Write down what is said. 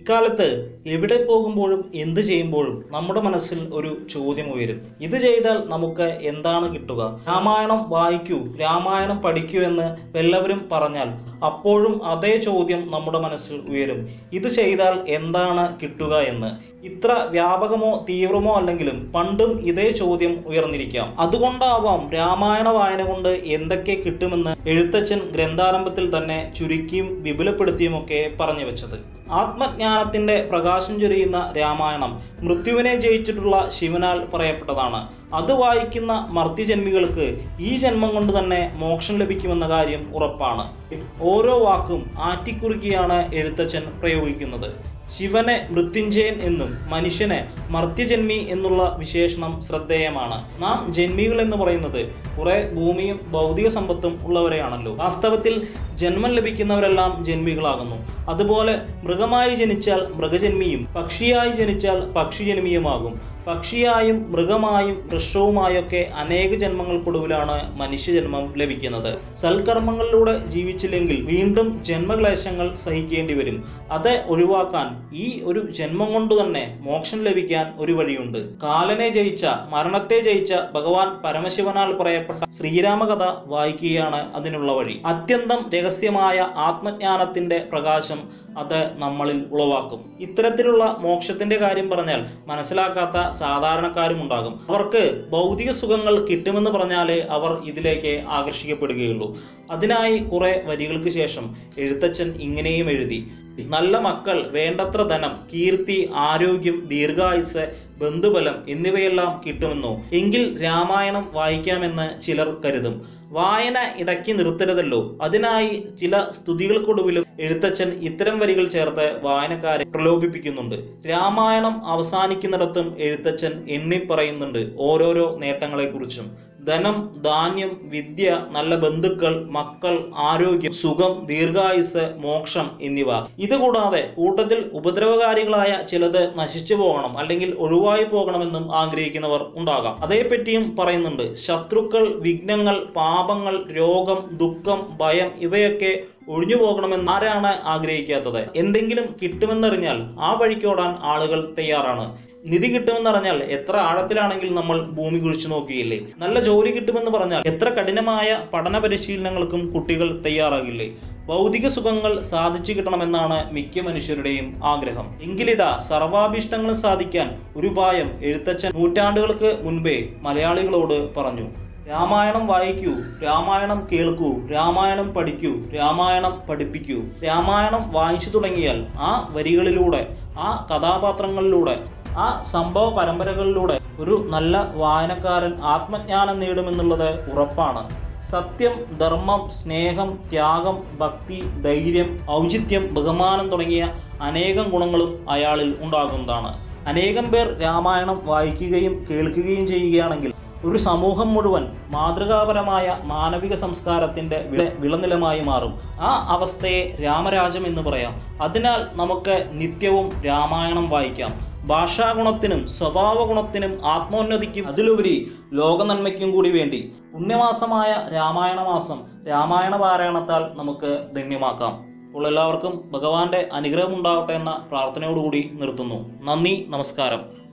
ഇക്കാലത്ത് എവിടെ പോകുമ്പോഴും എന്ത് ചെയ്യുമ്പോഴും നമ്മുടെ മനസ്സിൽ ഒരു ചോദ്യം ഉയരും ഇത് ചെയ്താൽ നമുക്ക് എന്താണ് കിട്ടുക രാമായണം വായിക്കൂ രാമായണം പഠിക്കൂ എന്ന് എല്ലാവരും പറഞ്ഞാൽ അപ്പോഴും അതേ ചോദ്യം നമ്മുടെ മനസ്സിൽ ഉയരും ഇത് ചെയ്താൽ എന്താണ് കിട്ടുക എന്ന് ഇത്ര വ്യാപകമോ തീവ്രമോ അല്ലെങ്കിലും പണ്ടും ഇതേ ചോദ്യം ഉയർന്നിരിക്കാം അതുകൊണ്ടാവാം രാമായണ വായന കൊണ്ട് എന്തൊക്കെ കിട്ടുമെന്ന് എഴുത്തച്ഛൻ ഗ്രന്ഥാരംഭത്തിൽ തന്നെ ചുരുക്കിയും വിപുലപ്പെടുത്തിയുമൊക്കെ പറഞ്ഞു വെച്ചത് ആത്മജ്ഞാനത്തിന്റെ പ്രകാശം ചൊരിയുന്ന രാമായണം മൃത്യുവിനെ ജയിച്ചിട്ടുള്ള ശിവനാൽ പറയപ്പെട്ടതാണ് അത് വായിക്കുന്ന മർത്യജന്മികൾക്ക് ഈ ജന്മം കൊണ്ട് തന്നെ മോക്ഷം ലഭിക്കുമെന്ന കാര്യം ഉറപ്പാണ് ഓരോ വാക്കും ആറ്റിക്കുറുക്കിയാണ് എഴുത്തച്ഛൻ പ്രയോഗിക്കുന്നത് ശിവനെ മൃത്യുഞ്ജയൻ എന്നും മനുഷ്യനെ മർത്യജന്മി എന്നുള്ള വിശേഷണം ശ്രദ്ധേയമാണ് നാം ജന്മികൾ എന്ന് പറയുന്നത് കുറെ ഭൂമിയും ഭൗതിക സമ്പത്തും ഉള്ളവരെയാണല്ലോ വാസ്തവത്തിൽ ജന്മം ലഭിക്കുന്നവരെല്ലാം ജന്മികളാകുന്നു അതുപോലെ മൃഗമായി ജനിച്ചാൽ മൃഗജന്മിയും പക്ഷിയായി ജനിച്ചാൽ പക്ഷിജന്മിയുമാകും പക്ഷിയായും മൃഗമായും വൃക്ഷവുമായൊക്കെ അനേക ജന്മങ്ങൾക്കൊടുവിലാണ് മനുഷ്യജന്മം ലഭിക്കുന്നത് സൽക്കർമ്മങ്ങളിലൂടെ ജീവിച്ചില്ലെങ്കിൽ വീണ്ടും ജന്മക്ലേശങ്ങൾ സഹിക്കേണ്ടി വരും അത് ഒഴിവാക്കാൻ ഈ ഒരു ജന്മം കൊണ്ട് തന്നെ മോക്ഷം ലഭിക്കാൻ ഒരു വഴിയുണ്ട് കാലനെ ജയിച്ച മരണത്തെ ജയിച്ച ഭഗവാൻ പരമശിവനാൽ പറയപ്പെട്ട ശ്രീരാമകഥ വായിക്കുകയാണ് അതിനുള്ള വഴി അത്യന്തം രഹസ്യമായ ആത്മജ്ഞാനത്തിന്റെ പ്രകാശം അത് നമ്മളിൽ ഉളവാക്കും ഇത്തരത്തിലുള്ള മോക്ഷത്തിന്റെ കാര്യം പറഞ്ഞാൽ മനസ്സിലാക്കാത്ത സാധാരണക്കാരും ഉണ്ടാകും അവർക്ക് ഭൗതിക സുഖങ്ങൾ കിട്ടുമെന്ന് പറഞ്ഞാലേ അവർ ഇതിലേക്ക് ആകർഷിക്കപ്പെടുകയുള്ളൂ അതിനായി കുറെ വരികൾക്ക് ശേഷം എഴുത്തച്ഛൻ ഇങ്ങനെയും എഴുതി നല്ല മക്കൾ വേണ്ടത്ര ധനം കീർത്തി ആരോഗ്യം ദീർഘായുസ് ബന്ധുബലം എന്നിവയെല്ലാം കിട്ടുമെന്നോ എങ്കിൽ രാമായണം വായിക്കാമെന്ന് ചിലർ കരുതും വായന ഇടയ്ക്ക് നിർത്തരുതല്ലോ അതിനായി ചില സ്തുതികൾക്കൊടുവിലും എഴുത്തച്ഛൻ ഇത്തരം വരികൾ ചേർത്ത് വായനക്കാരെ പ്രലോഭിപ്പിക്കുന്നുണ്ട് രാമായണം അവസാനിക്കുന്നിടത്തും എഴുത്തച്ഛൻ എണ്ണി പറയുന്നുണ്ട് ഓരോരോ നേട്ടങ്ങളെക്കുറിച്ചും ധനം ധാന്യം വിദ്യ നല്ല ബന്ധുക്കൾ മക്കൾ ആരോഗ്യം സുഖം ദീർഘായുസ് മോക്ഷം എന്നിവ ഇതുകൂടാതെ കൂട്ടത്തിൽ ഉപദ്രവകാരികളായ ചിലത് നശിച്ചു പോകണം അല്ലെങ്കിൽ ഒഴിവായി പോകണമെന്നും ആഗ്രഹിക്കുന്നവർ ഉണ്ടാകാം അതേപ്പറ്റിയും പറയുന്നുണ്ട് ശത്രുക്കൾ വിഘ്നങ്ങൾ പാപങ്ങൾ രോഗം ദുഃഖം ഭയം ഇവയൊക്കെ ഒഴിഞ്ഞു പോകണമെന്ന് ആരാണ് ആഗ്രഹിക്കാത്തത് എന്തെങ്കിലും കിട്ടുമെന്നറിഞ്ഞാൽ ആ വഴിക്കോടാൻ ആളുകൾ തയ്യാറാണ് നിധി കിട്ടുമെന്നറിഞ്ഞാൽ എത്ര ആഴത്തിലാണെങ്കിൽ നമ്മൾ ഭൂമി കുഴിച്ചു നോക്കിയില്ലേ നല്ല ജോലി കിട്ടുമെന്ന് പറഞ്ഞാൽ എത്ര കഠിനമായ പഠന പരിശീലനങ്ങൾക്കും കുട്ടികൾ തയ്യാറാകില്ലേ ഭൗതിക സുഖങ്ങൾ സാധിച്ചു കിട്ടണമെന്നാണ് മിക്ക മനുഷ്യരുടെയും ആഗ്രഹം എങ്കിലിതാ സർവാഭീഷ്ടങ്ങളും സാധിക്കാൻ ഒരു ഉപായം എഴുത്തച്ഛൻ നൂറ്റാണ്ടുകൾക്ക് മുൻപേ മലയാളികളോട് പറഞ്ഞു രാമായണം വായിക്കൂ രാമായണം കേൾക്കൂ രാമായണം പഠിക്കൂ രാമായണം പഠിപ്പിക്കൂ രാമായണം വായിച്ചു തുടങ്ങിയാൽ ആ വരികളിലൂടെ ആ കഥാപാത്രങ്ങളിലൂടെ ആ സംഭവ പരമ്പരകളിലൂടെ ഒരു നല്ല വായനക്കാരൻ ആത്മജ്ഞാനം നേടുമെന്നുള്ളത് ഉറപ്പാണ് സത്യം ധർമ്മം സ്നേഹം ത്യാഗം ഭക്തി ധൈര്യം ഔചിത്യം ബഹുമാനം തുടങ്ങിയ അനേകം ഗുണങ്ങളും അയാളിൽ ഉണ്ടാകുന്നതാണ് അനേകം പേർ രാമായണം വായിക്കുകയും കേൾക്കുകയും ചെയ്യുകയാണെങ്കിൽ ഒരു സമൂഹം മുഴുവൻ മാതൃകാപരമായ മാനവിക സംസ്കാരത്തിന്റെ വിള വിളനിലമായി മാറും ആ അവസ്ഥയെ രാമരാജം എന്ന് പറയാം അതിനാൽ നമുക്ക് നിത്യവും രാമായണം വായിക്കാം ഭാഷാഗുണത്തിനും സ്വഭാവ ഗുണത്തിനും ആത്മോന്നതിക്കും അതിലുപരി ലോകനന്മയ്ക്കും കൂടി വേണ്ടി പുണ്യമാസമായ രാമായണ മാസം രാമായണ പാരായണത്താൽ നമുക്ക് ധന്യമാക്കാം അപ്പോൾ എല്ലാവർക്കും ഭഗവാന്റെ അനുഗ്രഹം ഉണ്ടാവട്ടെ എന്ന പ്രാർത്ഥനയോടുകൂടി നിർത്തുന്നു നന്ദി നമസ്കാരം